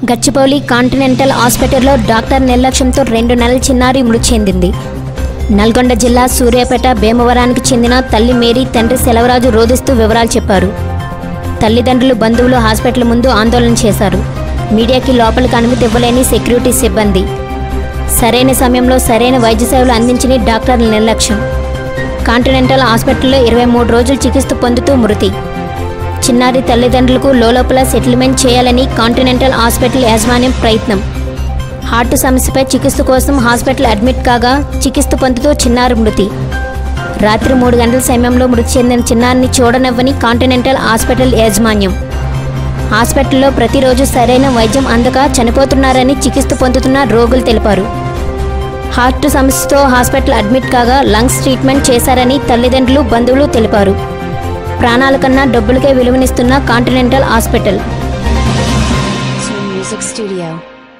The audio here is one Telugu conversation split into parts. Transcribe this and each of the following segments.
గచ్చిబౌలి కాంటినెంటల్ హాస్పిటల్లో డాక్టర్ నిర్లక్ష్యంతో రెండు నెలల చిన్నారి మృతి చెందింది నల్గొండ జిల్లా సూర్యాపేట భీమవరానికి చెందిన తల్లి మేరీ తండ్రి సెలవరాజు రోధిస్తూ వివరాలు చెప్పారు తల్లిదండ్రులు బంధువులు హాస్పిటల్ ముందు ఆందోళన చేశారు మీడియాకి లోపలికి అనుమతి ఇవ్వలేని సెక్యూరిటీ సిబ్బంది సరైన సమయంలో సరైన వైద్య సేవలు అందించని డాక్టర్ల నిర్లక్ష్యం కాంటినెంటల్ హాస్పిటల్లో ఇరవై మూడు రోజులు చికిత్స పొందుతూ మృతి చిన్నారి తల్లిదండ్రులకు లోలోపల సెటిల్మెంట్ చేయాలని కాంటినెంటల్ హాస్పిటల్ యాజమాన్యం ప్రయత్నం హార్ట్ సమస్యపై చికిత్స కోసం హాస్పిటల్ అడ్మిట్ కాగా చికిత్స పొందుతూ చిన్నారి మృతి రాత్రి మూడు గంటల సమయంలో మృతి చెందిన చిన్నారిని చూడనివ్వని కాంటినెంటల్ హాస్పిటల్ యాజమాన్యం హాస్పిటల్లో ప్రతిరోజు సరైన వైద్యం అందక చనిపోతున్నారని చికిత్స పొందుతున్న రోగులు తెలిపారు హార్ట్ సమస్యతో హాస్పిటల్ అడ్మిట్ కాగా లంగ్స్ ట్రీట్మెంట్ చేశారని తల్లిదండ్రులు బంధువులు తెలిపారు ప్రాణాల కన్నా డబ్బులకే విలువనిస్తున్న Continental hospital Swing Music Studio.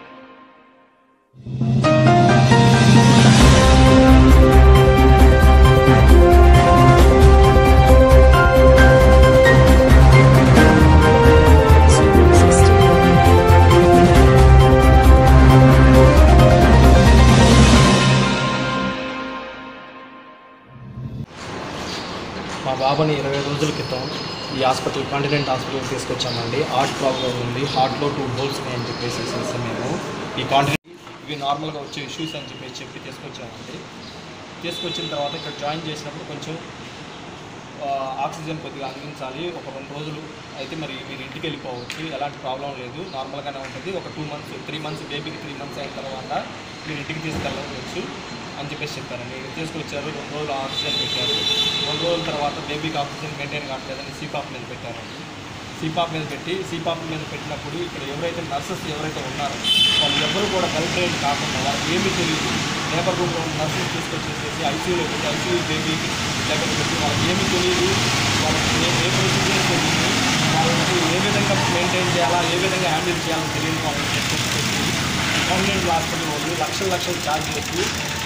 Swing Music Studio. మా బాబుని ఇరవై రోజుల క్రితం ఈ హాస్పిటల్ కాంటినెంట్ హాస్పిటల్కి తీసుకొచ్చామండి హార్ట్ ప్రాబ్లం ఉంది హార్ట్లో టూ హోల్స్ ఉన్నాయని చెప్పేసి చేసాం మేము ఈ కాంటినెంట్ ఇవి నార్మల్గా వచ్చే ఇష్యూస్ అని చెప్పేసి చెప్పి తీసుకొచ్చామండి తీసుకొచ్చిన తర్వాత ఇక్కడ జాయిన్ చేసినప్పుడు కొంచెం ఆ, ఆక్సిజన్ కొద్దిగా అందించాలి ఒక రెండు రోజులు అయితే మరి మీరు ఇంటికి వెళ్ళిపోవచ్చు ఎలాంటి ప్రాబ్లం లేదు నార్మల్గానే ఉంటుంది ఒక టూ మంత్స్ త్రీ మంత్స్ బేబీకి త్రీ మంత్స్ అయిన తర్వాత మీరు ఇంటికి తీసుకెళ్ళవచ్చు అని చెప్పేసి చెప్పారండి తీసుకొచ్చారు రెండు రోజులు ఆక్సిజన్ పెట్టారు రెండు రోజుల తర్వాత బేబీకి ఆక్సిజన్ మెయింటైన్ కావట్లేదని సీపాప్ మీద పెట్టారండి సీపాప్ మీద పెట్టి సీపాప్ మీద పెట్టినప్పుడు ఇక్కడ ఎవరైతే నర్సెస్ ఎవరైతే ఉన్నారో వాళ్ళు ఎవరు కూడా కల్పరేట్ కాకుండా వాళ్ళకి ఏమీ తెలియదు లేబర్ రూమ్లో ఉన్న నర్సెస్ తీసుకొచ్చేసేసి ఐసీయూలో పెట్టి ఐసీయూ బేబీకి దగ్గర పెట్టి వాళ్ళకి ఏమీ తెలియదు వాళ్ళకి ఏ ఏ ప్రొసీజర్ తెలియదు వాళ్ళకి ఏ విధంగా మెయింటైన్ చేయాలా ఏ విధంగా హ్యాండిల్ చేయాలో తెలియదు వాళ్ళకి చెప్పేసి గవర్నమెంట్ హాస్పిటల్ వాళ్ళు లక్షల లక్షలు ఛార్జ్ చేసి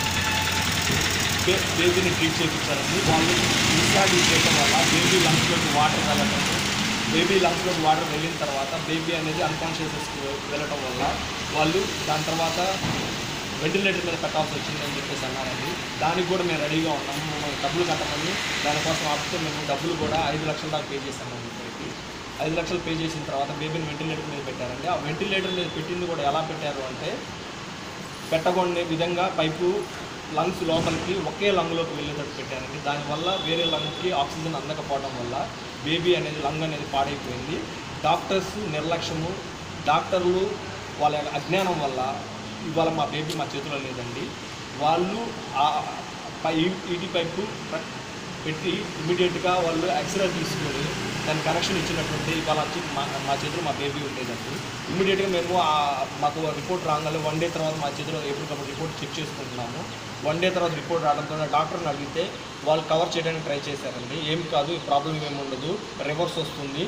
బే- బేబీని ట్రీట్ చేయించారండి వాళ్ళు డిశ్చార్జ్ చేయడం వల్ల బేబీ లంగ్స్లోకి వాటర్ వెళ్ళటం బేబీ లంగ్స్లోకి వాటర్ వెళ్ళిన తర్వాత బేబీ అనేది అన్కాన్షియస్కి వెళ్ళటం వల్ల వాళ్ళు దాని తర్వాత వెంటిలేటర్ మీద పెట్టాల్సి వచ్చిందని చెప్పేసి అన్నారండి దానికి కూడా మేము రెడీగా ఉన్నాము మమ్మల్ని డబ్బులు కట్టమని దానికోసం ఆపితే మేము డబ్బులు కూడా ఐదు లక్షల దాకా పే చేశాము ఇప్పటికి ఐదు లక్షలు పే చేసిన తర్వాత బేబీని వెంటిలేటర్ మీద పెట్టారండి ఆ వెంటిలేటర్ మీద పెట్టింది కూడా ఎలా పెట్టారు అంటే పెట్టకూడని విధంగా పైపు లంగ్స్ లోపలికి ఒకే లంగ్లోకి వెళ్ళేటట్టు పెట్టారండి దానివల్ల వేరే లంగ్కి ఆక్సిజన్ అందకపోవడం వల్ల బేబీ అనేది లంగ్ అనేది పాడైపోయింది డాక్టర్స్ నిర్లక్ష్యము డాక్టర్లు వాళ్ళ యొక్క అజ్ఞానం వల్ల ఇవాళ మా బేబీ మా చేతిలో లేదండి వాళ్ళు ఆ పై ఈటీ పైపు ప్ర- పెట్టి ఇమీడియట్గా వాళ్ళు ఎక్స్రే తీసుకొని దాని కనెక్షన్ ఇచ్చినట్టుంటే ఇవాళ వచ్చి మా మా చేతిలో మా బేబీ ఉండేదండి ఇమీడియట్గా మేము ఆ- మాకు రిపోర్ట్ రాగానే వన్ డే తర్వాత మా చేతిలో ఎప్పటికప్పుడు రిపోర్ట్ చెక్ చేసుకుంటున్నాము వన్ డే తర్వాత రిపోర్ట్ రావడంతో డాక్టర్ని అడిగితే వాళ్ళు కవర్ చేయడానికి ట్రై చేశారండి ఏం కాదు ఈ ప్రాబ్లం ఏమి ఉండదు రివర్స్ వస్తుంది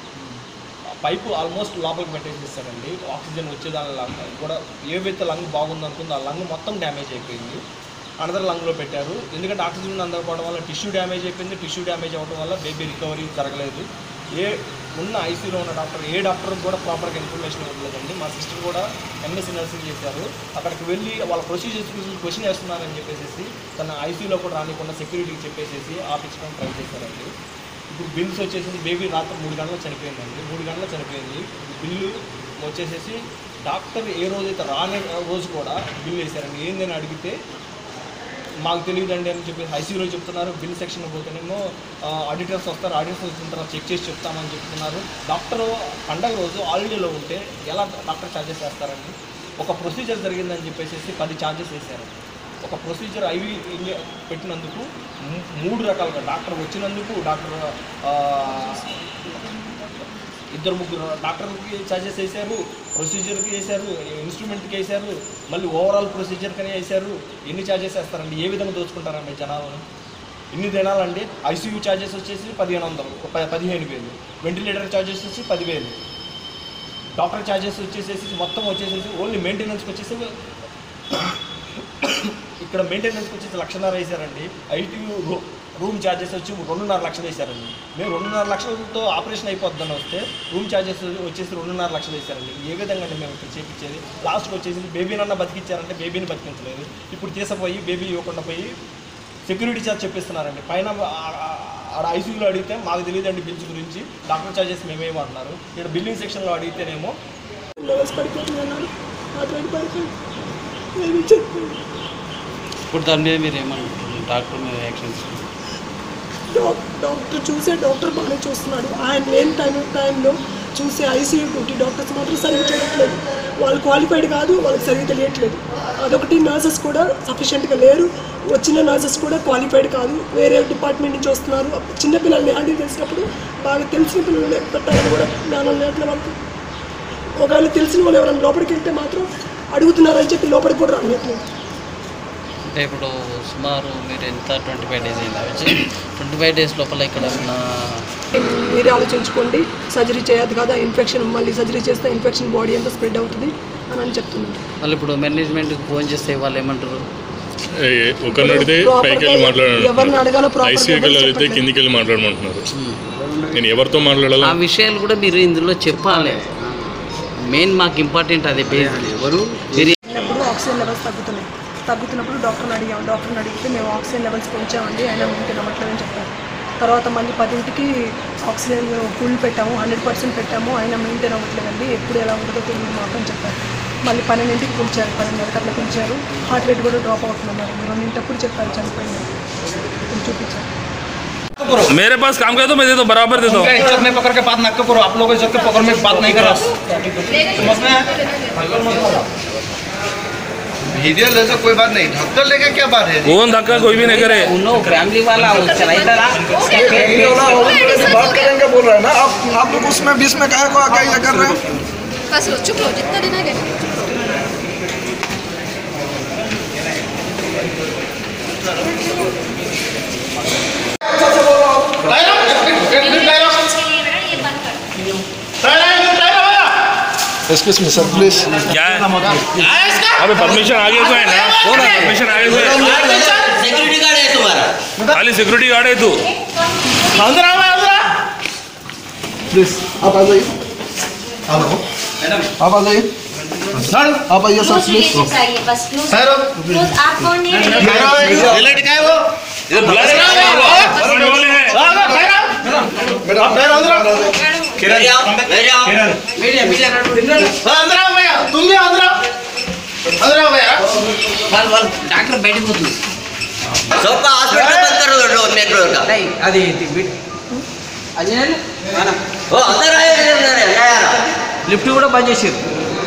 పైపు ఆల్మోస్ట్ లోపలికి పెట్టేసిస్తారండి ఆక్సిజన్ వచ్చేదాని లంగ్ కూడా ఏవైతే లంగ్ బాగుందనుకుందో ఆ లంగ్ మొత్తం డ్యామేజ్ అయిపోయింది అనదర్ లంగ్లో పెట్టారు ఎందుకంటే ఆక్సిజన్ అందకపోవడం వల్ల టిష్యూ డ్యామేజ్ అయిపోయింది టిష్యూ డ్యామేజ్ అవ్వడం వల్ల బేబీ రికవరీ జరగలేదు ఏ ఉన్న ఐసీలో ఉన్న డాక్టర్ ఏ డాక్టర్ కూడా ప్రాపర్గా ఇన్ఫర్మేషన్ ఇవ్వలేదండి మా సిస్టర్ కూడా ఎంఎస్సీ నర్సింగ్ చేశారు అక్కడికి వెళ్ళి వాళ్ళ ప్రొసీజర్స్ గురించి క్వశ్చన్ వేస్తున్నారని చెప్పేసి తన ఐసీలో కూడా రానికుండా సెక్యూరిటీకి చెప్పేసి ఆపించడం ట్రై చేశారండి ఇప్పుడు బిల్స్ వచ్చేసి బేబీ రాత్రి మూడు గంటలకు చనిపోయిందండి మూడు గంటలకు చనిపోయింది బిల్లు వచ్చేసేసి డాక్టర్ ఏ రోజైతే రాని రోజు కూడా బిల్ వేశారండి ఏందని అడిగితే మాకు తెలియదండి అని చెప్పి ఐసీయూలో చెప్తున్నారు బిల్ సెక్షన్ పోతేనేమో ఆడిటర్స్ వస్తారు ఆడిటర్స్ వచ్చిన తర్వాత చెక్ చేసి చెప్తామని చెప్తున్నారు డాక్టర్ పండగ రోజు హాలిడేలో ఉంటే ఎలా డాక్టర్ ఛార్జెస్ వేస్తారండి ఒక ప్రొసీజర్ జరిగిందని చెప్పేసి పది ఛార్జెస్ వేశారు ఒక ప్రొసీజర్ ఐవి ఇంజ- పెట్టినందుకు మూ- మూడు రకాలుగా డాక్టర్ వచ్చినందుకు డాక్టర్ ఆ, ఇద్దరు ముగ్గురు డాక్టర్కి ఛార్జెస్ వేశారు ప్రొసీజర్కి వేశారు ఇన్స్ట్రుమెంట్కి వేశారు మళ్ళీ ఓవరాల్ ప్రొసీజర్కనే వేశారు ఎన్ని ఛార్జెస్ వేస్తారండి ఏ విధంగా దోచుకుంటారండి జనాలను ఇన్ని తినాలండి ఐసీయూ ఛార్జెస్ వచ్చేసి పదిహేను వందలు ప- పదిహేను వేలు వెంటిలేటర్ ఛార్జెస్ వచ్చి పదివేలు డాక్టర్ ఛార్జెస్ వచ్చేసేసి మొత్తం వచ్చేసేసి ఓన్లీ మెయింటెనెన్స్కి వచ్చేసి ఇక్కడ మెయింటెనెన్స్కి వచ్చేసి లక్షన్నర వేశారండి ఐటీయూ రూమ్ ఛార్జెస్ వచ్చి రెండున్నర లక్షలు వేశారండి మేము రెండున్నర లక్షలతో ఆపరేషన్ అయిపోద్దని వస్తే రూమ్ ఛార్జెస్ వచ్చేసి రెండున్నర లక్షలు వేశారండి ఏ విధంగా అండి మేము ఇక్కడ చేయించేది లాస్ట్కి వచ్చేసి బేబీనన్నా బతికిచ్చారంటే బేబీని బతికించలేదు ఇప్పుడు తీసుకుపోయి బేబీ ఇవ్వకుండా పోయి సెక్యూరిటీ ఛార్జ్ చెప్పిస్తున్నారండి పైన ఆ- ఆ- ఆడ ఐసీయూలో అడిగితే మాకు తెలియదండి బిల్స్ గురించి డాక్టర్ ఛార్జెస్ మేమేమంటున్నారు ఇక్కడ బిల్లింగ్ సెక్షన్లో అడిగితేనేమో లెవెల్స్ పడిపోతుంది అన్నాడు హార్ట్ రేట్ పడిపోయింది నేను చెప్పాను ఇప్పుడు దాని మీద మీరు ఏమనుకుంటున్నారు డాక్టర్ మీద యాక్షన్స్ డాక్- డాక్టర్ చూసే డాక్టర్ బాగానే చూస్తున్నాడు ఆయన లేని టైం టైంలో చూసే ఐసీయూ డ్యూటీ డాక్టర్స్ మాత్రం సరిగ్గా చేయట్లేదు వాళ్ళు క్వాలిఫైడ్ కాదు వాళ్ళకి సరిగ్గా తెలియట్లేదు అదొకటి నర్సెస్ కూడా సఫిషియెంట్గా లేరు వచ్చిన నర్సెస్ కూడా క్వాలిఫైడ్ కాదు వేరే డిపార్ట్మెంట్ నుంచి వస్తున్నారు చిన్నపిల్లల్ని హ్యాండిల్ చేసినప్పుడు బాగా తెలిసిన పిల్లల్ని పెట్టాలని కూడా జ్ఞానం లేట్లే వాళ్ళకి ఒకవేళ తెలిసిన వాళ్ళు ఎవరైనా లోపలికి వెళ్తే మాత్రం అడుగుతున్నారని చెప్పి లోపలికి కూడా రానియట్లేదు అంటే ఇప్పుడు సుమారు మీరు ఎంత ట్వంటీ ఫైవ్ డేస్ అయిందా వచ్చి ట్వంటీ ఫైవ్ డేస్ లోపల ఇక్కడ ఉన్న మీరే ఆలోచించుకోండి సర్జరీ చేయదు కదా ఇన్ఫెక్షన్ మళ్ళీ సర్జరీ చేస్తే ఇన్ఫెక్షన్ బాడీ అంతా స్ప్రెడ్ అవుతుంది అని అని చెప్తున్నారు మళ్ళీ ఇప్పుడు మేనేజ్మెంట్కి ఫోన్ చేస్తే వాళ్ళు ఏమంటారు ఒకరిని అడిగితే పైకి వెళ్ళి ఎవరిని అడగాలో మాట్లాడాలంటున్నారు proper గా ఐసీయూకి వెళ్ళి అడిగితే చెప్పట్లేదు. కిందికి వెళ్ళి మాట్లాడమంటున్నారు నేను ఎవరితో మాట్లాడాలా ఆ విషయాలు కూడా మీరు ఇందులో చెప్పాలి మెయిన్ మాకు ఇంపార్టెంట్ అదే బేస్ ఎవరు మీరు వెళ్ళినప్పుడు ఆక్సిజన్ లెవెల్స్ తగ్గుతున్నాయి తగ్గుతున్నప్పుడు డాక్టర్ని అడిగాం డాక్టర్ని అడిగితే మేము ఆక్సిజన్ లెవెల్స్ పెంచామండి అయినా మెయింటైన్ అవ్వట్లేదని చెప్పారు తర్వాత మళ్ళీ పదింటికి ఆక్సిజన్ ఫుల్ పెట్టాము హండ్రెడ్ పర్సెంట్ పెట్టాము అయినా మెయింటైన్ అవ్వట్లేదండి ఎప్పుడు ఎలా ఉంటుందో తెలియదు మాకు అని చెప్పారు మళ్ళీ పన్నెండింటికి పెంచారు పన్నెండున్నరకు అట్లా పెంచారు హార్ట్ రేట్ కూడా డ్రాప్ అవుతుందన్నారు రెండింటప్పుడు చెప్పారు చనిపోయింది ఇప్పుడు చూపించారు मेरे पास काम कर दो मैं दे दो बराबर दे दो इज्जत में पकड़ के बात न करो आप लोग इज्जत के पकड़ में बात नहीं करो समझ में वीडियो ले तो कोई बात नहीं डॉक्टर लेके क्या बात है कौन धक्का कोई भी नहीं करे ఉన్నో ఫ్యామిలీ వాళ్ళ చలైతా बात करेंगे बोल रहे हैं ना आप आप लोग उसमें बीच में कहे को आके ये कर रहे हैं बस लो चुप लो जितना देना है एक्सक्यूज मी सर प्लीज क्या है अबे परमिशन आगे को है ना परमिशन आगे को है సెక్యూరిటీ గార్డ్ है तुम्हारा खाली सिक्योरिटी गार्ड है तू प्लीज आप आ जाइए हेलो आप आ जाइए सर आप आइए सर प्लीज सर आप कौन है बुला रहे वाले हैं డాక్టర్ బయటకు పోతుంది అది లిఫ్ట్ కూడా బంద్ చేసారు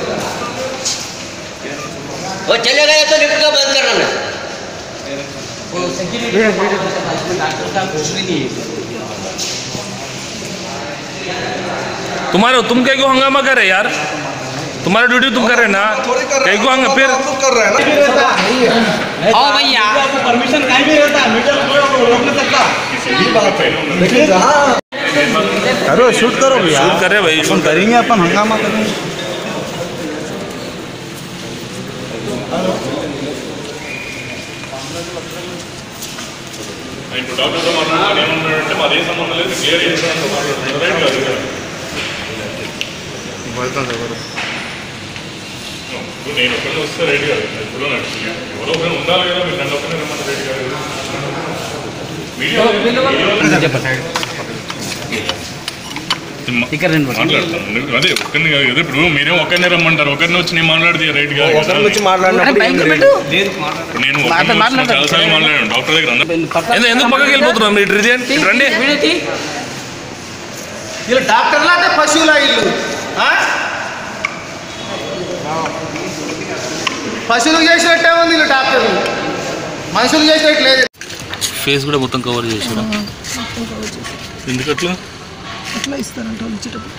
तुम्हारे तुम कहीं को हंगामा कर रहे यार तुम्हारा ड्यूटी तुम कर रहे ना कहीं को हंगा फिर आप लोग कर रहे हैं ना ओ भैया लेकिन जहाँ करो शूट करो भैया शूट कर रहे भाई शूट कर करेंगे अपन हंगामा करेंगे ఇప్పుడు డాక్టర్తో మాట్లాడుతున్నాను ఏమన్నాడంటే మాది ఏ సంబంధం లేదు క్లియర్ చేస్తాను రైట్ కాదు ఇప్పుడు నేను ఒక్కడిని వస్తే రైట్ కాదు ఇప్పుడు ఎవరో ఒకరు ఉండాలి కదా మీరు నన్ను ఒక్కనే రమ్మంటే రైట్ కాదు ఇక్కడ రెండు మాట్లాడతాను అదే ఒక్కరిని కాదు కదా ఇప్పుడు మీరేం ఒక్కరినే రమ్మంటారు ఒకరిని వచ్చి నేను మాట్లాడితే రైట్ కాదు కదా. ఒకరి నుంచి మాట్లాడినప్పుడు ఏం లేదు. ఇప్పుడు నేను ఒక్కరిని వచ్చి చాలాసార్లు మాట్లాడాను డాక్టర్ దగ్గర అందరూ ఎందుకు ఎందుకు పక్కకి వెళ్ళిపోతున్నాం మీరు ఇటు రండి, ఇటు రండి వీళ్ళు డాక్టర్లా అంటే పశువులా ఇల్లు పశువులకు చేసినట్టే ఉంది వీళ్ళు డాక్టర్లు మనుషులు చేసినట్టు లేదు ఫేస్ కూడా మొత్తం కవర్ చేసాడు ఎందుకట్లా అట్లా ఇస్తారంట వాళ్ళు ఇచ్చేటప్పుడు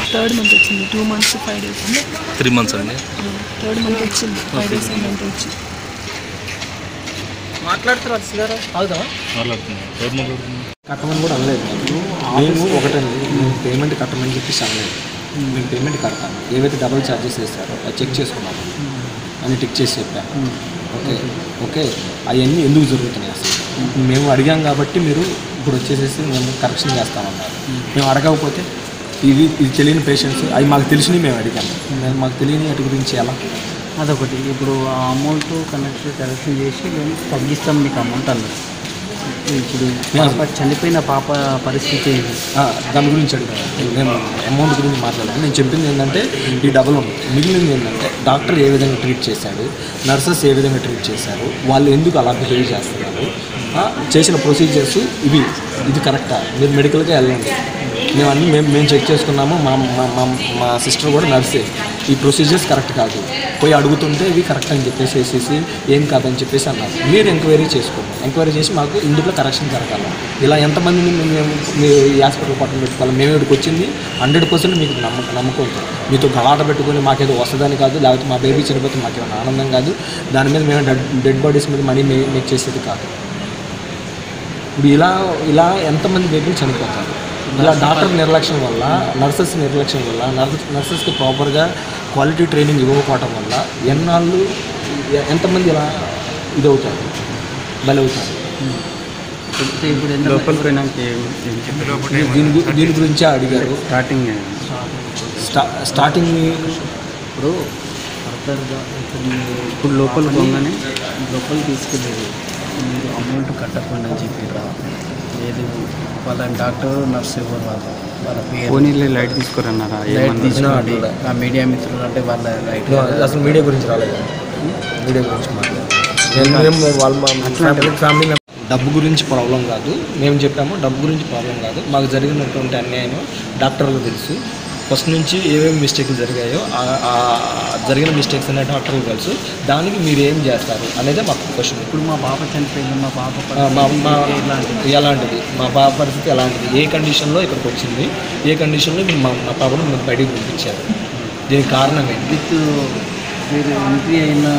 థర్డ్ మంత్ వచ్చింది two months five days three months అండి థర్డ్ మంత్ వచ్చింది ఫైవ్ డేస్ మంత్ వచ్చి మాట్లాడుతున్నారు సిగారా అవుదా మాట్లాడుతున్నాను ఎవరు మాట్లాడుతున్నారు కట్టమని కూడా అనలేదు మేము ఒకటండి మేము పేమెంట్ కట్టమని చెప్పేసి అనలేదు మేము పేమెంట్ కడతాము ఏవైతే డబుల్ ఛార్జెస్ వేస్తారో అది చెక్ చేసుకున్నాము అని టిక్ చేసి చెప్పాను ఓకే ఓకే అవన్నీ ఎందుకు జరుగుతున్నాయి అసలు మేము అడిగాం కాబట్టి మీరు ఇప్పుడు వచ్చేసేసి మేము కరెక్షన్ చేస్తామన్నారు మేము అడగకపోతే ఇది ఇది తెలియని పేషెంట్స్ అవి మాకు తెలిసినవి మేము అడిగాము మేము మాకు తెలియని వాటి గురించి ఎలా అదొకటి ఇప్పుడు ఆ అమౌంట్ కనెక్ట్ కరెక్షన్ చేసి మేము తగ్గిస్తాం మీకు అమౌంట్ అన్నారు ఇప్పుడు పాప చనిపోయిన పాప పరిస్థితి ఏంటి ఆ, దాని గురించి అడిగాను నేను అమౌంట్ గురించి మాట్లాడాను నేను చెప్పింది ఏంటంటే ఈ డబుల్ ఉంది మిగిలింది ఏంటంటే డాక్టర్ ఏ విధంగా ట్రీట్ చేశాడు నర్సెస్ ఏ విధంగా ట్రీట్ చేశారు వాళ్ళు ఎందుకు అలా బిహేవ్ చేస్తున్నారు ఆ, చేసిన ప్రొసీజర్స్ ఇవి ఇది కరెక్టా మీరు మెడికల్గా వెళ్ళండి మేము అన్నీ మేము మేము చెక్ చేసుకున్నాము మా మా మా మా సిస్టర్ కూడా నర్సే ఈ ప్రొసీజర్స్ కరెక్ట్ కాదు పోయి అడుగుతుంటే ఇవి కరెక్ట్ అని చెప్పేసి వేసేసి ఏం కాదని చెప్పేసి అన్నారు మీరు ఎంక్వైరీ చేసుకోండి ఎంక్వైరీ చేసి మాకు ఇందులో కరెక్షన్ జరగాలి ఇలా ఎంతమందిని మేము మేము మీ ఈ హాస్పిటల్ పక్కన పెట్టుకోవాలి మేము ఇక్కడికి వచ్చింది హండ్రెడ్ పర్సెంట్ మీకు నమ్మకం నమ్మకం ఉంది. మీతో గలాట పెట్టుకొని మాకేదో వస్తుందని కాదు లేకపోతే మా బేబీ చనిపోతే మాకేమైనా ఆనందం కాదు దాని మీద మేము డెడ్ డెడ్ బాడీస్ మీద మనీ మే మేక్ చేసేది కాదు ఇప్పుడు ఇలా ఇలా ఎంతమంది బేబీలు చనిపోతారు ఇలా డాక్టర్ నిర్లక్ష్యం వల్ల నర్సెస్ నిర్లక్ష్యం వల్ల నర్సెస్ నర్సెస్కి ప్రాపర్గా క్వాలిటీ ట్రైనింగ్ ఇవ్వకపోవటం వల్ల ఎన్నాళ్ళు ఎ- ఎంతమంది ఇలా ఇదవుతారు బలవుతారు ఇప్పుడు ఎంత లోపలికి పోయినాక దీని గు- దీని గురించే అడిగారు స్టార్టింగ్ స్టా స్టార్టింగ్ ఇప్పుడు ఫర్దర్గా ఇప్పుడు మీరు ఇప్పుడు లోపలికి పోగానే లోపలికి తీసుకెళ్ళారు మీరు అమౌంట్ కట్టకుండా అని చెప్పిరా లేదు వాళ్ళ డాక్టర్ నర్స్ ఎవరు వాళ్ళ వాళ్ళ పేరు ఫోనీలో లైట్ తీసుకురన్నారా లైట్ తీసుకోండి ఆ మీడియా మిత్రులు అంటే వాళ్ళ రైట్ అసలు మీడియా గురించి రాలేదు మీడియా గురించి మాట్లాడారు నేను మేము వాళ్ళ మా ఫ్యామిలీ ఫ్యామిలీ డబ్బు గురించి ప్రాబ్లం కాదు మేము చెప్పాము డబ్బు గురించి ప్రాబ్లం కాదు మాకు జరిగినటువంటి అన్యాయం డాక్టర్లకు తెలుసు ఫస్ట్ నుంచి ఏమేమి మిస్టేక్లు జరిగాయో ఆ- ఆ జరిగిన మిస్టేక్స్ అనే డాక్టర్లకు తెలుసు దానికి మీరు ఏం చేస్తారు అనేది మాకు క్వశ్చన్ ఇప్పుడు మా పాప చనిపోయింది మా పాప ఆ, మా మా పరిస్థితి ఎలాంటిది? ఎలాంటిది మా పాప పరిస్థితి ఎలాంటిది ఏ కండిషన్లో ఇక్కడికి వచ్చింది ఏ కండిషన్లో మీరు మా మా పాపను మీరు బయటికి పంపించారు దీనికి కారణం ఏంటి విత్ మీరు ఎంట్రీ అయిన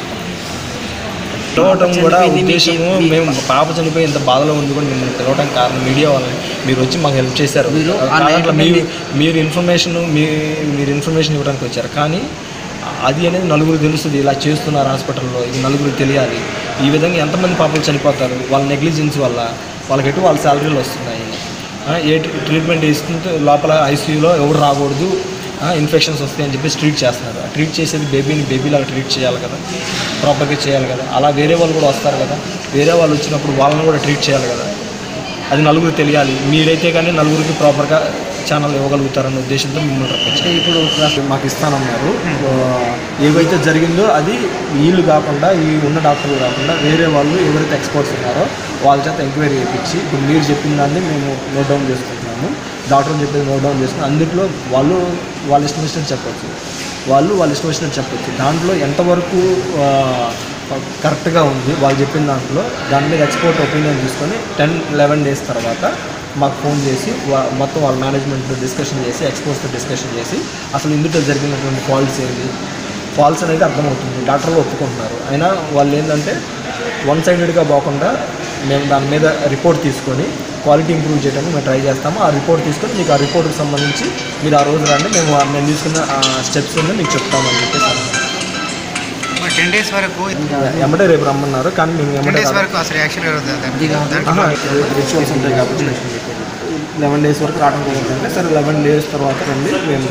పిలవటం కూడా చనిపోయింది మీకు ఉద్దేశము మీ- మేము పాప చనిపోయి ఇంత బాధలో ఉంది కూడా మిమ్మల్ని పిలవటం కారణం మీడియా వాళ్ళని మీరు వచ్చి మాకు హెల్ప్ చేశారు మీరు ఆ దాంట్లో నైట్ మీరు నుండి- మీరు ఇన్ఫర్మేషన్ మీ మీరు ఇన్ఫర్మేషన్ ఇవ్వడానికి వచ్చారు కానీ అది అనేది నలుగురు తెలుస్తుంది ఇలా చేస్తున్నారు హాస్పిటల్లో ఇది నలుగురికి తెలియాలి ఈ విధంగా ఎంతమంది పాపలు చనిపోతారు వాళ్ళ నెగ్లిజెన్స్ వల్ల వాళ్ళకి ఎటు వాళ్ళ శాలరీలు వస్తున్నాయి ఆ, ఏ ట్రీ- ట్రీట్మెంట్ ఇస్తుంటే లోపల ఐసీయూలో ఎవరు రాకూడదు ఇన్ఫెక్షన్స్ వస్తాయని చెప్పేసి ట్రీట్ చేస్తున్నారు ఆ ట్రీట్ చేసేది బేబీని బేబీలాగా ట్రీట్ చేయాలి కదా ప్రాపర్గా చేయాలి కదా అలా వేరే వాళ్ళు కూడా వస్తారు కదా వేరే వాళ్ళు వచ్చినప్పుడు వాళ్ళని కూడా ట్రీట్ చేయాలి కదా అది నలుగురు తెలియాలి మీరైతే కానీ నలుగురికి ప్రాపర్గా ఛానల్ ఇవ్వగలుగుతారన్న ఉద్దేశంతో మిమ్మల్ని రప్పించారు ఇప్పుడు మాకు ఇస్తానన్నారు ఆ, ఏవైతే జరిగిందో అది వీళ్ళు కాకుండా ఈ ఉన్న డాక్టర్లు కాకుండా వేరే వాళ్ళు ఎవరైతే ఎక్స్పర్ట్స్ ఉన్నారో వాళ్ళ చేత ఎంక్వైరీ చేయించి ఇప్పుడు మీరు చెప్పిన దాన్ని మేము నోట్ డౌన్ చేసుకుంటున్నాము డాక్టర్ చెప్పేది నోట్ డౌన్ చేసుకుని అందులో వాళ్ళు వాళ్ళ ఇష్టం వచ్చినట్టు చెప్పొచ్చు వాళ్ళు వాళ్ళ ఇష్టం వచ్చినట్టు చెప్పొచ్చు దాంట్లో ఎంతవరకు ఆ, కరెక్ట్గా ఉంది వాళ్ళు చెప్పిన దాంట్లో దాని మీద ఎక్స్పోర్ట్ ఒపీనియన్ తీసుకొని టెన్ లెవెన్ డేస్ తర్వాత మాకు ఫోన్ చేసి వా- మొత్తం వాళ్ళ మేనేజ్మెంట్తో డిస్కషన్ చేసి ఎక్స్పోర్ట్స్తో డిస్కషన్ చేసి అసలు ఇందులో జరిగినటువంటి ఫాల్ట్స్ ఏంటి ఫాల్స్ అనేది అర్థమవుతుంది డాక్టర్లు ఒప్పుకుంటున్నారు అయినా వాళ్ళు ఏంటంటే వన్ సైడెడ్గా పోకుండా మేము దాని మీద రిపోర్ట్ తీసుకొని క్వాలిటీ ఇంప్రూవ్ చేయడానికి మేము ట్రై చేస్తాము ఆ రిపోర్ట్ తీసుకొని మీకు ఆ రిపోర్ట్కి సంబంధించి మీరు ఆ రోజు రండి మేము ఆ- మేము తీసుకున్న ఆ స్టెప్స్ ఉంది మీకు చెప్తామని చెప్పేసి అన్నారు. టెన్ డేస్ వరకు ఎమ్మటే రేపు రమ్మన్నారు కానీ మేము టెన్ ఎమ్మటే డేస్ కాదు. వరకు అసలు యాక్షన్ ఆహా, రిచువల్స్ ఉంటాయి కాబట్టి లెవెన్ డేస్ వరకు రావడం కుదరదంటే సరే లెవెన్ డేస్ తర్వాత రండి మేము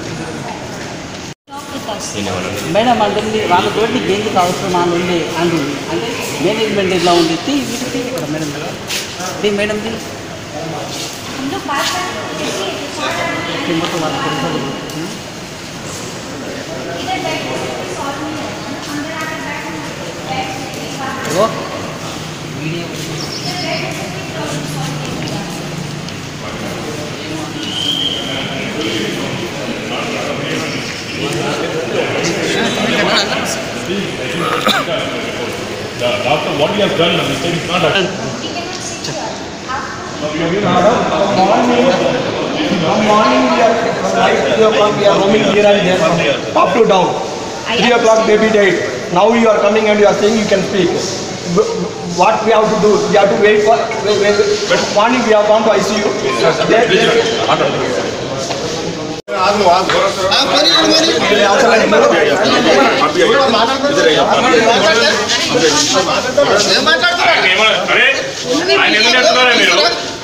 మేడం అంటుంది వాళ్ళతో నీకు ఎందుకు అవసరం అని ఉంది అంటుంది అంటే మేనేజ్మెంట్ ఇట్లా ఉంది తీ వీటి తీ ఇక్కడ మేడం తీ మేడం తీ తీ మొత్తం వాళ్ళ తెలుసు. Oh The doctor, what he has done, the mistake is not that. Morning From morning we are, from night 3 o'clock we are roaming here and there, from up to down. 3 o'clock baby died. Now you are coming and you are saying you can speak. W- What we have to do? We have to wait for, wait, wait, wait. morning we have gone to ICU. There- ఆయన ఏమన్నా- అరే ఆయన ఎందుకు చెప్తున్నారా మీరు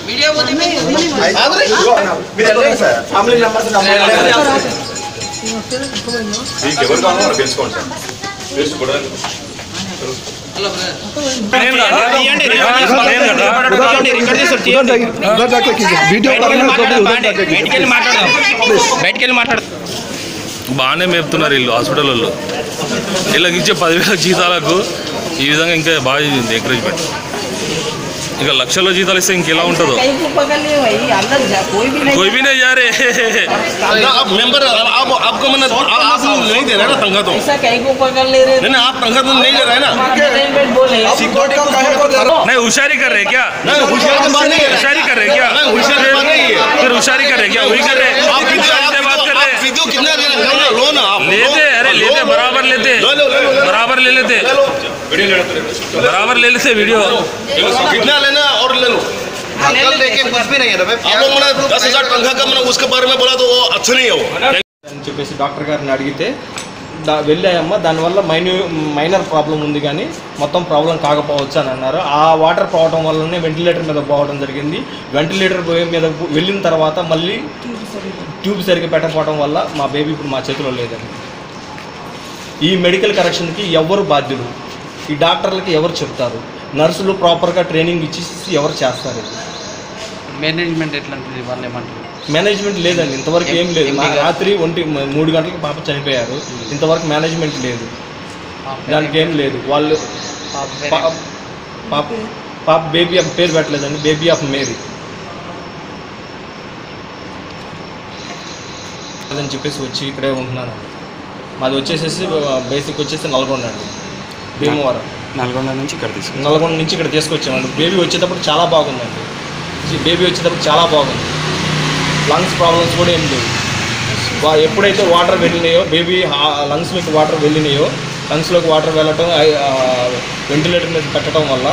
Family members number. మీకు ఎవరు కావాలో వాళ్ళు తెలుసుకోండి సార్ తెలుసుకోవడానికి నేను కదా? నేను కదా? उधर जाके कीजिए वीडियो कर रहे हैं तो भी उधर जाके कीजिए బయటికి వెళ్ళి మాట్లాడదాం బాగానే మేపుతున్నారు వీళ్ళు హాస్పిటల్ వాళ్ళు వీళ్ళకి ఇచ్చే పదివేల జీతాలకు ఈ విధంగా ఇంకా బాగా చేసింది ఎంకరేజ్మెంట్ ఇక లక్షల జీతాలు ఇస్తే ఇంకెలా ఉంటుందో कोई भी नहीं जा रहे आप मेंबर आप आपको मैंने आप नहीं दे रहे ना तंखा तो नहीं नहीं आप तंखा तो नहीं ले रहे ना नहीं होशियारी कर रहे क्या नहीं होशियारी की बात नहीं है होशियारी कर रहे क्या नहीं होशियारी की बात नहीं है फिर होशियारी कर रहे क्या वही कर रहे आप किस कितना बारे में बात कर रहे आप वीडियो कितना ले रहे हैं लो ना आप लेते अरे लो, लेते लो, बराबर लेते लो, लो, लो, लो। बराबर ले लेते వీడియో లేడతారు बराबर ले लेते वीडियो कितना लेना और ले लो कल लेके कुछ भी नहीं है आप लोग मैंने दस हजार तंखा का मैंने उसके बारे में बोला तो वो अच्छा नहीं है वो అని చెప్పేసి డాక్టర్ గారిని అడిగితే దా వెళ్ళాయమ్మ దానివల్ల మైన్యూ మైనర్ ప్రాబ్లం ఉంది కానీ మొత్తం ప్రాబ్లం కాకపోవచ్చు అని అన్నారు ఆ వాటర్ పోవడం వల్లనే వెంటిలేటర్ మీద పోవడం జరిగింది వెంటిలేటర్ పోయే మీద వెళ్ళిన తర్వాత మళ్ళీ ట్యూబ్ సరిగ్గా పెట్టకపోవడం వల్ల మా బేబీ ఇప్పుడు మా చేతిలో లేదండి ఈ మెడికల్ కరెక్షన్కి ఎవరు బాధ్యులు ఈ డాక్టర్లకి ఎవరు చెప్తారు నర్సులు ప్రాపర్గా ట్రైనింగ్ ఇచ్చి ఎవరు చేస్తారు ఇది? మేనేజ్మెంట్ ఎట్లా ఉంటుంది వాళ్ళు ఏమంటారు మేనేజ్మెంట్ లేదండి ఇంతవరకు ఏం లేదు మా రాత్రి ఒంటి మూడు గంటలకు పాప చనిపోయారు ఇంతవరకు మేనేజ్మెంట్ లేదు దానికి ఏం లేదు వాళ్ళు పా- పాప పాప బేబీ ఆఫ్ పేరు పెట్టలేదండి బేబీ ఆఫ్ మేరీ అదని చెప్పేసి వచ్చి ఇక్కడే ఉంటున్నాను మాది వచ్చేసేసి బేసిక్ వచ్చేసి నల్గొండ అండి భీమవరం నల్గొండ నుంచి ఇక్కడ తీసుకు నల్గొండ నుంచి ఇక్కడ తీసుకొచ్చామండి బేబీ వచ్చేటప్పుడు చాలా బాగుందండి బేబీ వచ్చేటప్పుడు చాలా బాగుంది లంగ్స్ ప్రాబ్లమ్స్ కూడా ఏం లేవు వా- ఎప్పుడైతే వాటర్ వెళ్ళినాయో బేబీ లంగ్స్లోకి వాటర్ వెళ్ళినాయో లంగ్స్లోకి వాటర్ వెళ్ళటం వెంటిలేటర్ మీద పెట్టడం వల్ల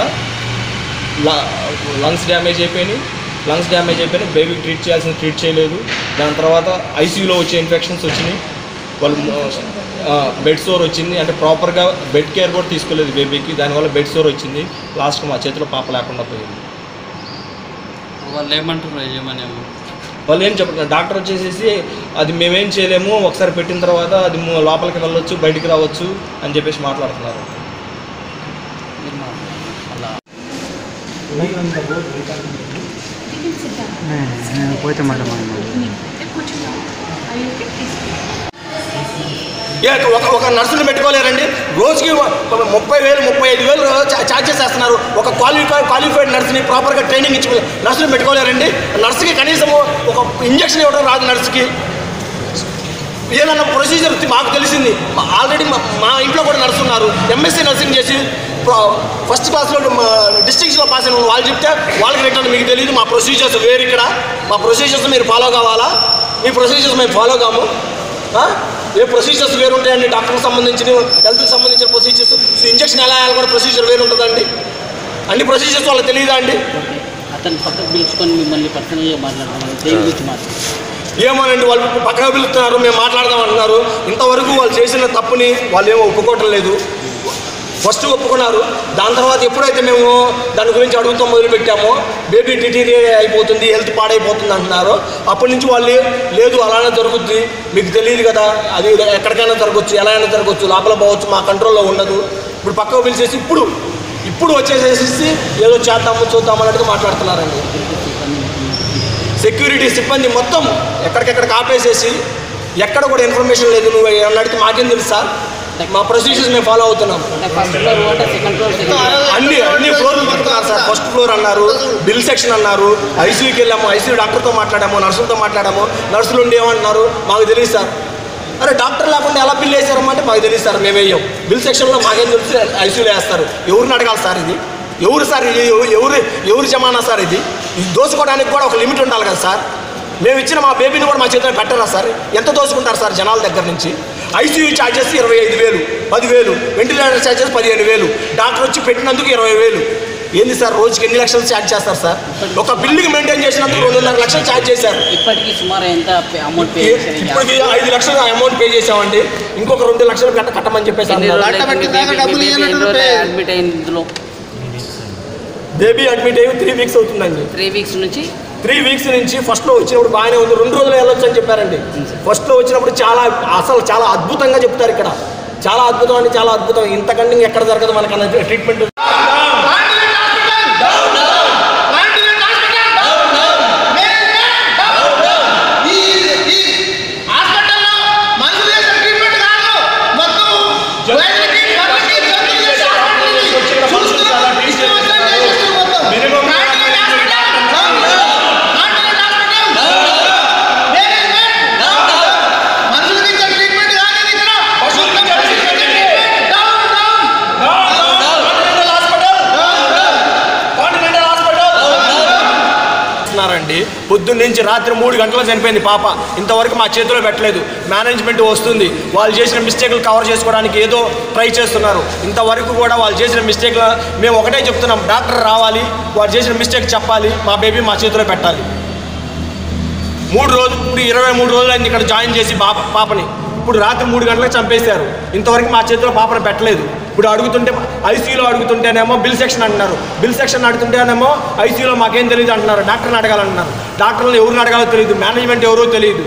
లంగ్స్ డ్యామేజ్ అయిపోయినాయి లంగ్స్ డ్యామేజ్ అయిపోయినాయి బేబీకి ట్రీట్ చేయాల్సిన ట్రీట్ చేయలేదు దాని తర్వాత ఐసీయూలో వచ్చే ఇన్ఫెక్షన్స్ వచ్చినాయి వాళ్ళు బెడ్ సోర్ వచ్చింది అంటే ప్రాపర్గా బెడ్ కేర్ కూడా తీసుకోలేదు బేబీకి దానివల్ల బెడ్ సోర్ వచ్చింది లాస్ట్ మా చేతిలో పాప లేకుండా పోయింది వాళ్ళు ఏమంటారు యజమాని ఏమో వాళ్ళు ఏం చెప్పారు డాక్టర్ వచ్చేసేసి అది మేమేం చేయలేము ఒకసారి పెట్టిన తర్వాత అది ము- లోపలికి వెళ్ళొచ్చు బయటికి రావచ్చు అని చెప్పేసి మాట్లాడుతున్నారు అలా పోతే మళ్ళీ మనం ఏ, ఒక ఒక నర్సులు పెట్టుకోలేరండి రోజుకి మ- ముప్పై వేలు ముప్పై ఐదు వేలు చా- ఛార్జెస్ చేస్తున్నారు ఒక క్వాలిఫై క్వాలిఫైడ్ నర్సుని ప్రాపర్గా ట్రైనింగ్ ఇచ్చి నర్సులు పెట్టుకోలేరండి నర్సుకి కనీసం ఒక ఇంజక్షన్ ఇవ్వడం రాదు నర్సుకి ఏదన్నా ప్రొసీజర్ మాకు తెలిసింది ఆల్రెడీ మా ఇంట్లో కూడా నర్సు ఉన్నారు ఎంఎస్సీ నర్సింగ్ చేసి ఫస్ట్ క్లాస్లో డిస్ట్రిక్ట్స్లో పాస్ అయిన వాళ్ళు చెప్తే వాళ్ళకి రిటర్న్ మీకు తెలియదు మా ప్రొసీజర్స్ వేరు ఇక్కడ మా ప్రొసీజర్స్ మీరు ఫాలో కావాలా మీ ప్రొసీజర్స్ మేము ఫాలో కాము ఆ? ఏ ప్రొసీజర్స్ వేరు ఉంటాయండి డాక్టర్కి సంబంధించిన హెల్త్కి సంబంధించిన ప్రొసీజర్స్ ఇంజక్షన్ ఎలా వేయాలి కూడా ప్రొసీజర్ వేరు ఉంటుందండి అన్ని ప్రొసీజర్స్ వాళ్ళకి తెలియదా అండి అతను పక్కకు పిలుచుకొని మిమ్మల్ని పర్సనల్గా మాట్లాడతాం దేని గురించి మాట్లాడతాం ఏమోనండి వాళ్ళు పక్కన పిలుస్తున్నారు మేము మాట్లాడదాం అంటున్నారు ఇంతవరకు వాళ్ళు చేసిన తప్పుని వాళ్ళు ఏమో ఒప్పుకోవటం లేదు ఫస్ట్ ఒప్పుకున్నారు దాని తర్వాత ఎప్పుడైతే మేము దాని గురించి అడుగుతూ మొదలుపెట్టామో బేబీ డిటీరియర్ అయిపోతుంది హెల్త్ పాడైపోతుంది అంటున్నారో అప్పటి నుంచి వాళ్ళు లేదు అలానే జరుగుద్ది మీకు తెలియదు కదా అది ఎక్కడికైనా జరగచ్చు ఎలా అయినా జరగచ్చు లోపల పోవచ్చు మా కంట్రోల్లో ఉండదు ఇప్పుడు పక్కకు పిలిచేసి ఇప్పుడు ఇప్పుడు వచ్చేసేసి ఏదో చేద్దాము చూద్దాం అన్నట్టుగా మాట్లాడుతున్నారండి సెక్యూరిటీ సిబ్బంది మొత్తం ఎక్కడికెక్కడికి ఆపేసేసి ఎక్కడ కూడా ఇన్ఫర్మేషన్ లేదు నువ్వు ఏమన్నా అడిగితే మాకేం తెలుసు సార్ మా ప్రొసీజర్స్ మేము ఫాలో అవుతున్నాం ఫస్ట్ ఫ్లోర్ అంటే సెకండ్ ఫ్లోర్ సెకండ్ అన్ని అన్ని ఫ్లోర్లు పడుతున్నారు సార్ ఫస్ట్ ఫ్లోర్ అన్నారు బిల్ సెక్షన్ అన్నారు ఐసీయూకి వెళ్ళాము ఐసీయూ డాక్టర్తో మాట్లాడాము నర్సులతో మాట్లాడాము నర్సులు ఉండి ఏమంటున్నారు మాకు తెలియదు సార్ అరే డాక్టర్ లేకుండా ఎలా బిల్ వేసారమ్మా అంటే మాకు తెలియదు సార్ మేము వేయం బిల్ సెక్షన్లో మాకేం తెలిసి ఐసీయూలో వేస్తారు ఎవరిని అడగాలి సార్ ఇది ఎవరు సార్ ఇది ఎవ- ఎవరు ఎవరు జమానా సార్ ఇది ఇది దోసుకోవడానికి కూడా ఒక లిమిట్ ఉండాలి కదా సార్ మేము ఇచ్చిన మా బేబీని కూడా మా చేతిలో పెట్టరా సార్ ఎంత దోచుకుంటారు సార్ జనాల దగ్గర నుంచి ఐసీయూ ఛార్జెస్ ఇరవై ఐదు వేలు పదివేలు వెంటిలేటర్ ఛార్జెస్ పదిహేను వేలు డాక్టర్ వచ్చి పెట్టినందుకు ఇరవై వేలు ఏంది సార్ రోజుకి ఎన్ని లక్షలు ఛార్జ్ చేస్తారు సార్ ఒక బిల్డింగ్ మెయింటైన్ చేసినందుకు రెండున్నర లక్షలు ఛార్జ్ చేశారు ఇప్పటికీ సుమారు ఎంత అమౌంట్ పే ఇప్పటికి ఐదు లక్షలు అమౌంట్ పే చేసామండి ఇంకొక రెండు లక్షలు కట్ట కట్టమని చెప్పేసి అన్నారు. అడ్మిట్ అయిన ఇందులో బేబీ అడ్మిట్ అయ్యి త్రీ వీక్స్ అవుతుందండి త్రీ వీక్స్ నుంచి త్రీ వీక్స్ నుంచి ఫస్ట్లో వచ్చినప్పుడు బాగానే ఉంది రెండు రోజులు వెళ్ళొచ్చు అని చెప్పారండి ఫస్ట్లో వచ్చినప్పుడు చాలా అసలు చాలా అద్భుతంగా చెప్తారు ఇక్కడ చాలా అద్భుతం అండి చాలా అద్భుతం ఇంతకంటే ఎక్కడ జరగదు మనకన్నా ట్రీట్మెంట్ చేస్తున్నారండి పొద్దున్న నుంచి రాత్రి మూడు గంటలు చనిపోయింది పాప ఇంతవరకు మా చేతిలో పెట్టలేదు మేనేజ్మెంట్ వస్తుంది వాళ్ళు చేసిన మిస్టేక్లు కవర్ చేసుకోవడానికి ఏదో ట్రై చేస్తున్నారు ఇంతవరకు కూడా వాళ్ళు చేసిన మిస్టేక్లు మేము ఒకటే చెప్తున్నాం డాక్టర్ రావాలి వాళ్ళు చేసిన మిస్టేక్ చెప్పాలి మా బేబీ మా చేతిలో పెట్టాలి మూడు రోజులు ఇప్పుడు ఇరవై మూడు రోజులు అయింది ఇక్కడ జాయిన్ చేసి పాప పాపని ఇప్పుడు రాత్రి మూడు గంటలకు చంపేశారు ఇంతవరకు మా చేతిలో పాపను పెట్టలేదు ఇప్పుడు అడుగుతుంటే ఐసీయూలో అడుగుతుంటేనేమో బిల్ సెక్షన్ అంటున్నారు బిల్ సెక్షన్ అడుగుతుంటేనేమో ఐసీయూలో మాకేం తెలియదు అంటున్నారు డాక్టర్ని అడగాలంటున్నారు డాక్టర్ని ఎవరిని అడగాలో తెలియదు మేనేజ్మెంట్ ఎవరో తెలియదు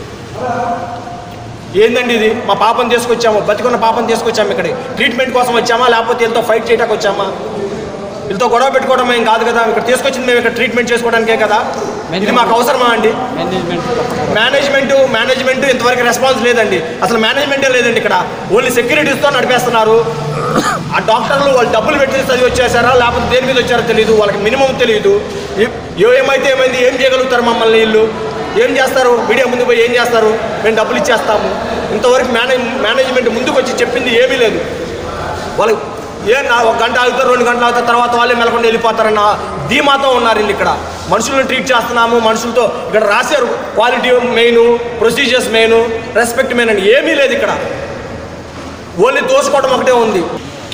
ఏందండి ఇది మా పాపను తీసుకొచ్చాము బతికున్న పాపను తీసుకొచ్చాము ఇక్కడ ట్రీట్మెంట్ కోసం వచ్చామా లేకపోతే వీళ్ళతో ఫైట్ చేయడానికి వచ్చామా వీళ్ళతో గొడవ పెట్టుకోవడం ఏం కాదు కదా ఇక్కడ తీసుకొచ్చింది మేము ఇక్కడ ట్రీట్మెంట్ చేసుకోవడానికే కదా ఇది మాకు అవసరమా అండి మేనేజ్మెంట్ మేనేజ్మెంట్ ఇంతవరకు రెస్పాన్స్ లేదండి అసలు మేనేజ్మెంటే లేదండి ఇక్కడ ఓన్లీ సెక్యూరిటీస్తో నడిపేస్తున్నారు ఆ డాక్టర్లు వాళ్ళు డబ్బులు పెట్టి చదివి వచ్చేసారా లేకపోతే దేని మీద వచ్చారో తెలియదు వాళ్ళకి మినిమం తెలియదు ఏ- ఏమైతే ఏమైంది ఏం చేయగలుగుతారు మమ్మల్ని వీళ్ళు ఏం చేస్తారు మీడియా ముందు పోయి ఏం చేస్తారు మేము డబ్బులు ఇచ్చేస్తాము ఇంతవరకు మేనేజ్ మేనేజ్మెంట్ ముందుకు వచ్చి చెప్పింది ఏమీ లేదు వాళ్ళు ఏ నా ఒక గంట ఆగుతారు రెండు గంటలు ఆగుతారు తర్వాత వాళ్ళే మెలకుండా వెళ్ళిపోతారన్న ధీమాతో ఉన్నారు వీళ్ళు ఇక్కడ మనుషులను ట్రీట్ చేస్తున్నాము మనుషులతో ఇక్కడ రాశారు quality main procedures main respect main అని ఏమీ లేదు ఇక్కడ ఓన్లీ దోసుకోవడం ఒకటే ఉంది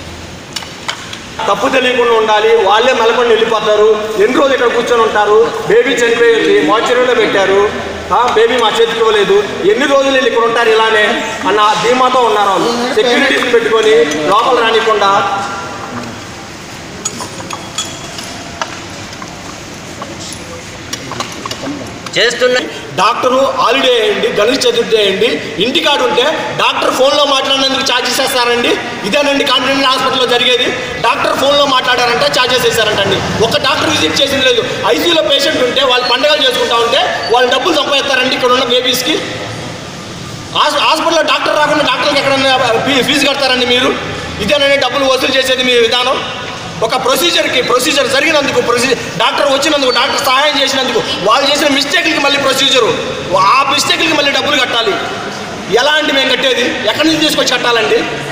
తప్పు తెలియకుండా ఉండాలి వాళ్ళే మెలకొని వెళ్ళిపోతారు ఎన్ని రోజులు ఇక్కడ కూర్చొని ఉంటారు బేబీ చనిపోయింది మార్చరీలో పెట్టారు ఆ, బేబీ మా చేతికి ఇవ్వలేదు ఎన్ని రోజులు వీళ్ళు ఇక్కడ ఉంటారు ఇలానే అన్న ధీమాతో ఉన్నారు వాళ్ళు సెక్యూరిటీస్ పెట్టుకొని లోపల రానికుండా చేస్తున్న డాక్టరు హాలిడే వేయండి గణేష్ చతుర్థి వేయండి ఇంటికాడు ఉంటే డాక్టర్ ఫోన్లో మాట్లాడినందుకు ఛార్జెస్ వేస్తారండి ఇదేనండి కాంటినెంటల్ హాస్పిటల్లో జరిగేది డాక్టర్ ఫోన్లో మాట్లాడారంటే ఛార్జెస్ వేస్తారంటండి ఒక డాక్టర్ విజిట్ చేసింది లేదు ఐసీయూలో పేషెంట్ ఉంటే వాళ్ళు పండగలు చేసుకుంటా ఉంటే వాళ్ళు డబ్బులు సంపాదిస్తారండి ఇక్కడ ఉన్న బేబీస్కి హాస్- హాస్పిటల్లో డాక్టర్ రాకుండా డాక్టర్కి ఎక్కడన్నా ఫీ- ఫీజు కడతారండి మీరు ఇదేనండి డబ్బులు వసూలు చేసేది మీ విధానం ఒక ప్రొసీజర్కి ప్రొసీజర్ జరిగినందుకు ప్రొసీజర్ డాక్టర్ వచ్చినందుకు డాక్టర్ సహాయం చేసినందుకు వాళ్ళు చేసిన మిస్టేక్లకి మళ్ళీ ప్రొసీజరు ఆ మిస్టేక్లకి మళ్ళీ డబ్బులు కట్టాలి ఎలా అండి మేము కట్టేది ఎక్కడి నుంచి తీసుకొచ్చి కట్టాలండి